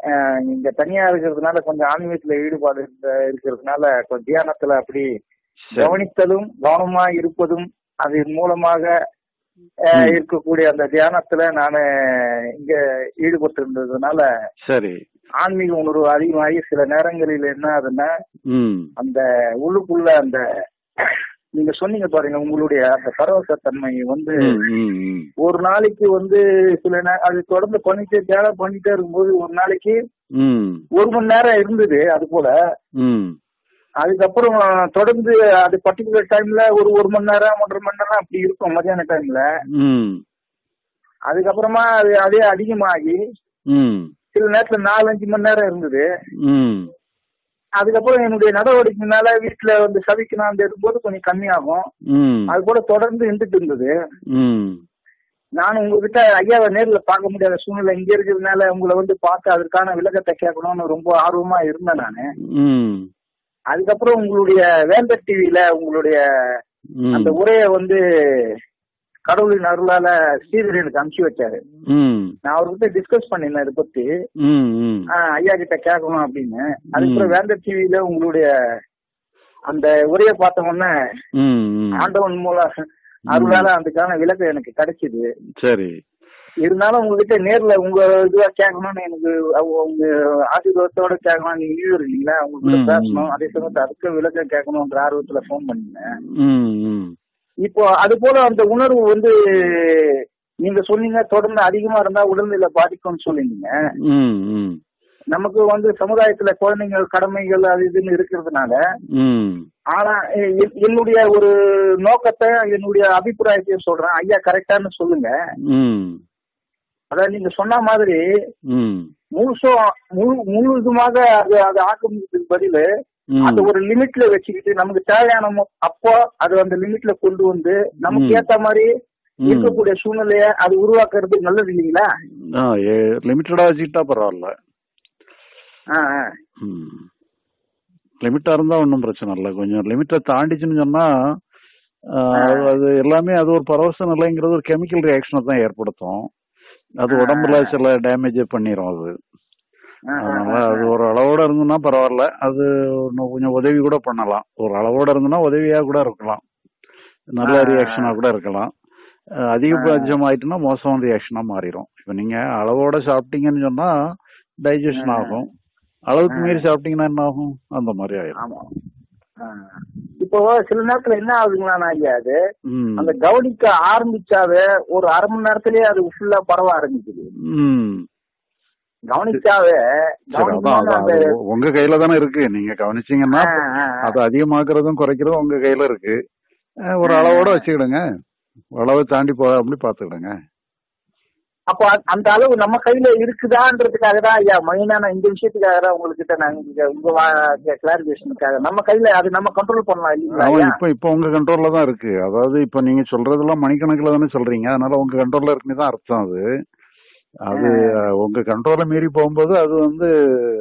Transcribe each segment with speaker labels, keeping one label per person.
Speaker 1: அஹ், இங்க தனியா இருக்கிறதுனால கொஞ்சம் ஆன்மீகத்துல ஈடுபாடு இருக்க- இருக்கிறதுனால கொஞ்சம் தியானத்துல அப்படி
Speaker 2: சரி
Speaker 1: கவனித்தலும் கவனமா இருப்பதும் அதன் மூலமாக அஹ்,
Speaker 2: ம்.
Speaker 1: இருக்கக்கூடிய அந்த தியானத்துல நானு இங்க ஈடுபட்டு இருந்ததுனால
Speaker 2: சரி
Speaker 1: ஆன்மீக உணர்வு அதிகமாகி சில நேரங்களில் என்ன ஆகுதுன்னா
Speaker 2: ம்
Speaker 1: அந்த உள்ளுக்குள்ள அந்த நீங்க சொன்னீங்க பாருங்க உங்களுடைய அந்த பரவசத்தன்மை வந்து
Speaker 2: ம், ம், ம்.
Speaker 1: ஒரு நாளைக்கு வந்து சில நே- அது தொடர்ந்து பண்ணிட்டே தியானம் பண்ணிட்டே இருக்கும்போது ஒரு நாளைக்கு
Speaker 2: ம்
Speaker 1: ஒரு மணி நேரம் இருந்தது அது போல
Speaker 2: ம்
Speaker 1: அதுக்கப்புறம் தொடர்ந்து அது பர்டிகுலர் டைம்ல ஒரு ஒரு மணி நேரம் ஒன்றரை மணி நேரம் அப்படி இருக்கும் மத்தியான டைம்ல
Speaker 2: ம்
Speaker 1: அதுக்கப்புறமா அது அதே அதிகமாகி
Speaker 2: ம்
Speaker 1: சில நேரத்துல நாலு அஞ்சு மணி நேரம் இருந்தது
Speaker 2: ம்
Speaker 1: அதுக்கப்புறம் என்னுடைய நடவடிக்கைனால வீட்டுல வந்து சவிக்கணும் அந்த இருக்கும்போது கொஞ்சம் கம்மியாகும்
Speaker 2: ம்
Speaker 1: அது கூட தொடர்ந்து இருந்துட்டு இருந்தது
Speaker 2: ம்
Speaker 1: நான் உங்ககிட்ட ஐயாவை நேர்ல பார்க்க முடியாத சூழ்நிலை இங்க இருக்கிறதுனால உங்களை வந்து பார்த்து அதற்கான விளக்கத்தை கேட்கணும்னு ரொம்ப ஆர்வமா இருந்தேன் நானு
Speaker 2: ம்
Speaker 1: அதுக்கப்புறம் உங்களுடைய வேந்தர் டிவில உங்களுடைய
Speaker 2: ம்
Speaker 1: அந்த உரையை வந்து கடவுளின் அருளால ஸ்ரீதர் எனக்கு அனுப்பிச்சு வச்சாரு
Speaker 2: ம்
Speaker 1: நான் அவர்கிட்ட டிஸ்கஸ் பண்ணிருந்தேன் இதை பத்தி
Speaker 2: ம் ம்
Speaker 1: ஆஹ் ஐயா கிட்ட கேட்கணும் அப்படின்னு அதுக்கப்புறம் வேந்தர் டிவில உங்களுடைய அந்த உரையை பார்த்த உடனே
Speaker 2: ம் ம்
Speaker 1: ஆண்டவன் மூலம் அருளால அதுக்கான விளக்கம் எனக்கு கிடைச்சது
Speaker 2: சரி
Speaker 1: இருந்தாலும் உங்ககிட்ட நேர்ல உங்க இதுவா கேட்கணும்னு எனக்கு அவங்க- உங்க ஆசீர்வாதத்தோட கேட்கணும் நீங்க லீவ் இல்லைங்களா உங்ககிட்ட
Speaker 2: ம்,
Speaker 1: பேசணும்
Speaker 2: ம்.
Speaker 1: அதே சமயத்துல அதுக்கு விளக்கம் கேட்கணும்ன்ற ஆர்வத்துல ஃபோன் பண்ணிருந்தேன்
Speaker 2: ம் ம்
Speaker 1: இப்போ அது போல அந்த உணர்வு வந்து நீங்க சொன்னீங்க தொடர்ந்து அதிகமா இருந்தா உடல்நிலை பாதிக்கும்னு சொல்லிருந்தீங்க
Speaker 2: ம் ம்
Speaker 1: நமக்கு வந்து சமுதாயத்துல குழந்தைகள் கடமைகள் அது இதுன்னு இருக்கிறதுனால
Speaker 2: ம்
Speaker 1: ஆனா எ- எ- என்னுடைய ஒரு நோக்கத்தை என்னுடைய அபிப்பிராயத்தையும் சொல்றேன் ஐயா கரெக்டான்னு சொல்லுங்க
Speaker 2: ம்
Speaker 1: அதாவது நீங்க சொன்ன மாதிரி
Speaker 2: ம்
Speaker 1: முழுசும் முழு முழுதுமாக அது அது ஆக்கிரமிக்கிறதுக்கு பதிலு
Speaker 2: ம்
Speaker 1: அது ஒரு லிமிட்ல வச்சுக்கிட்டு நமக்கு தேவையான மொ- அப்போ அது அந்த லிமிட்ல கொண்டு வந்து நமக்கு
Speaker 2: ம்.
Speaker 1: ஏத்த மாதிரி
Speaker 2: ம்.
Speaker 1: இருக்கக்கூடிய சூழ்நிலைய அது உருவாக்குறது நல்லது இல்லைங்களா
Speaker 2: ஆ லிமிட்டடா வச்சுக்கிட்டா பரவாயில்ல
Speaker 1: ஆ, ஆ.
Speaker 2: ம் லிமிட்டா இருந்தா ஒன்றும் பிரச்சனை இல்லை கொஞ்சம் லிமிட்டை தாண்டிச்சுன்னு சொன்னா ஆ, அது- அது எல்லாமே அது ஒரு பரவச நிலைங்கிறது ஒரு கெமிக்கல் ரியாக்ஷனை தான் ஏற்படுத்தும் அது
Speaker 1: ஆ.
Speaker 2: உடம்புல சில டேமேஜ் பண்ணிரும் அது
Speaker 1: ஆ, ஆ,
Speaker 2: அதனால அது ஒரு அளவோட இருந்ததுன்னா பரவாயில்ல அது இன்னும் கொஞ்சம் உதவி கூட பண்ணலாம் ஒரு அளவோட இருந்ததுன்னா உதவியா கூட இருக்கலாம் நல்ல
Speaker 1: ஆ.
Speaker 2: ரியாக்ஷனா கூட இருக்கலாம் அஹ் அதிகபட்சம் ஆயிட்டுன்னா மோசமான ரியாக்ஷனா மாறிடும் இப்ப நீங்க அளவோட சாப்பிட்டீங்கன்னு சொன்னா டைஜஷன்
Speaker 1: ஆ.
Speaker 2: ஆகும் அளவுக்கு
Speaker 1: ஆ.
Speaker 2: மீறி சாப்பிட்டீங்கன்னா என்ன ஆகும் அந்த மாதிரி ஆயிரும்
Speaker 1: ஆமா ஆ. இப்போ சில நேரத்துல என்ன ஆகுதுங்களா ஐயா அது
Speaker 2: ம்.
Speaker 1: அந்த கவனிக்க ஆரம்பிச்சாவே ஒரு அரை மணி நேரத்திலேயே அது ஃபுல்லா பரவ ஆரம்பிக்குது
Speaker 2: ம்.
Speaker 1: கவனிச்சாவே
Speaker 2: சரி அதான்
Speaker 1: கவனிக்கணும்னு
Speaker 2: அதான்
Speaker 1: அந்த
Speaker 2: அது உங்க கையில தானே இருக்கு நீங்க கவனிச்சீங்கன்னா
Speaker 1: ஆ, ஆ, ஆ.
Speaker 2: அதை அதிகமாக்குறதும் குறைக்கிறதும் உங்க கையில இருக்கு அஹ் ஒரு அளவோட வச்சுக்கிடுங்க அளவை தாண்டி போ அப்படி பாத்துக்கிடுங்க
Speaker 1: அப்போ அ- அந்த அளவு நம்ம கையில இருக்குதான்றதுக்காக தான் ஐயா மெயினா நான் இந்த விஷயத்துக்காக தான் உங்ககிட்ட நான் இங்க உங்க கிளாரிபிகேஷனுக்காக நம்ம கையில அது நம்ம கண்ட்ரோல் பண்ணலாம் இல்லீங்களா
Speaker 2: ஆமா
Speaker 1: ஐயா
Speaker 2: இப்ப இப்ப உங்க கண்ட்ரோல்ல தான் இருக்கு அதாவது இப்ப நீங்க சொல்றதெல்லாம் மணிக்கணக்குல தானே சொல்றீங்க அதனால உங்க கண்ட்ரோல்ல இருக்குன்னு தான் அர்த்தம் அது அது அஹ், உங்க கண்ட்ரோலை மீறி போகும்போது அது வந்து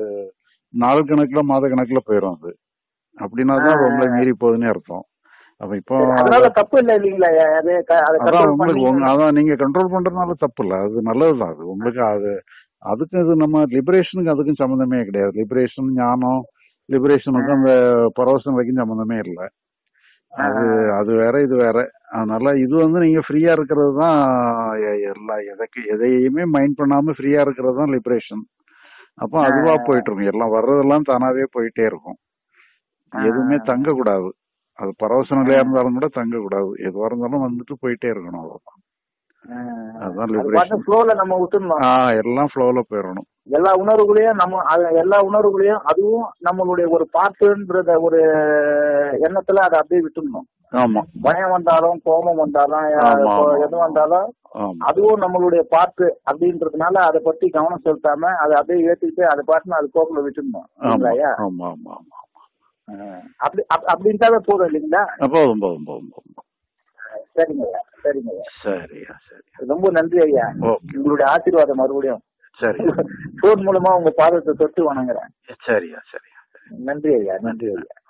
Speaker 2: நாள் கணக்குல மாத கணக்குல போயிடும் அது அப்படின்னா தான் அது உங்களை மீறி போகுதுன்னு அர்த்தம் அப்ப இப்போ
Speaker 1: சரி, அதனால தப்பு இல்ல இல்லீங்களா ஐயா அது க- அதை
Speaker 2: அதான்
Speaker 1: கண்ட்ரோல்
Speaker 2: உங்களுக்கு
Speaker 1: பண்ணி
Speaker 2: உங்க- அதான் நீங்க கண்ட்ரோல் பண்றதுனால தப்பு இல்ல அது நல்லதுதான் அது உங்களுக்கு அது அதுக்கும் இது நம்ம லிபரேஷனுக்கு அதுக்கும் சம்மந்தமே கிடையாது லிபரேஷன் ஞானம் லிபரேஷனுக்கும் அந்த பரவச நிலைக்கும் சம்மந்தமே இல்லை அது அது வேற இது வேற அதனால இது வந்து நீங்க ஃப்ரீயா இருக்கிறது தான் எ- எல்லா எதைக்கு எதையுமே மைண்ட் பண்ணாம ஃப்ரீயா இருக்கிறது தான் லிபரேஷன் அப்போ அதுவா போயிட்டு இருக்கும் எல்லாம் வர்றதெல்லாம் தானாவே போயிட்டே இருக்கும் எதுவுமே தங்க கூடாது அது பரவச நிலையா இருந்தாலும் கூட தங்க கூடாது எதுவா இருந்தாலும் வந்துட்டு போயிட்டே இருக்கணும் அவ்வளவுதான் அதான் liberation.
Speaker 1: ஃப்ளோல நம்ம விட்டுணும்
Speaker 2: ஆ எல்லாம் ஃப்ளோல போயிடணும்
Speaker 1: எல்லா உணர்வுகளையும் நம்ம அது எல்லா உணர்வுகளையும் அதுவும் நம்மளுடைய ஒரு பார்ட்டுன்றத ஒரு எண்ணத்துல அதை அப்படியே விட்டுடணும்
Speaker 2: ஆமா
Speaker 1: பயம் வந்தாலும் கோபம் வந்தாலும்
Speaker 2: ஆமா,
Speaker 1: இப்போ
Speaker 2: ஆமா,
Speaker 1: எது வந்தாலும்
Speaker 2: ஆமா
Speaker 1: அதுவும் நம்மளுடைய பார்ட்டு அப்படின்றதுனால அதை பத்தி கவனம் செலுத்தாம அதை அப்படியே ஏத்திட்டு அதை பார்த்து அது கோப்பில் விட்டுடணும்
Speaker 2: ஆமா
Speaker 1: இல்லையா
Speaker 2: ஆமா ஆமா ஆமா
Speaker 1: அப்படி அப்- அப்படி இருந்தாவே போதும் இல்லைங்களா
Speaker 2: ஆ, போதும் போதும் போதும் போதும்
Speaker 1: சரிங்க ஐயா சரிங்க ஐயா
Speaker 2: சரியா சரி
Speaker 1: ரொம்ப நன்றி ஐயா
Speaker 2: ஓகே
Speaker 1: உங்களுடைய ஆசீர்வாதம் மறுபடியும்
Speaker 2: சரி
Speaker 1: போன் மூலமா உங்க பாதத்தை தொட்டு வணங்குறேன்
Speaker 2: சரியா சரியா
Speaker 1: நன்றி ஐயா நன்றி ஐயா